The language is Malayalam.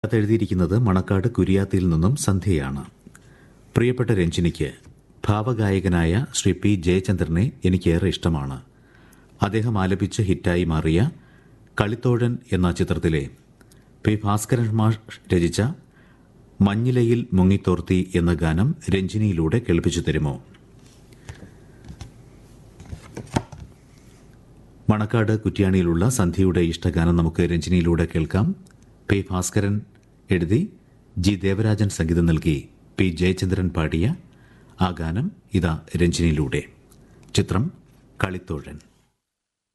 കത്തെഴുതിയിരിക്കുന്നത് മണക്കാട് കുരിയാത്തിയിൽ നിന്നും സന്ധ്യയാണ് പ്രിയപ്പെട്ട രഞ്ജിനിക്ക് ഭാവഗായകനായ ശ്രീ പി ജയചന്ദ്രനെ എനിക്കേറെ ഇഷ്ടമാണ് അദ്ദേഹം ആലപിച്ച് ഹിറ്റായി മാറിയ കളിത്തോഴൻ എന്ന ചിത്രത്തിലെ പി ഭാസ്കരൻ മാഷ് രചിച്ച മഞ്ഞിലയിൽ മുങ്ങിത്തോർത്തി എന്ന ഗാനം രഞ്ജിനിയിലൂടെ കേൾപ്പിച്ചു തരുമോ മണക്കാട് കുറ്റ്യാണിയിലുള്ള സന്ധ്യയുടെ ഇഷ്ടഗാനം നമുക്ക് രഞ്ജിനിയിലൂടെ കേൾക്കാം പി ഭാസ്കരൻ എഴുതി ജി ദേവരാജൻ സംഗീതം നൽകി പി ജയചന്ദ്രൻ പാടിയ ആ ഗാനം ഇതാ രഞ്ജിനിയിലൂടെ ചിത്രം കളിത്തോഴൻ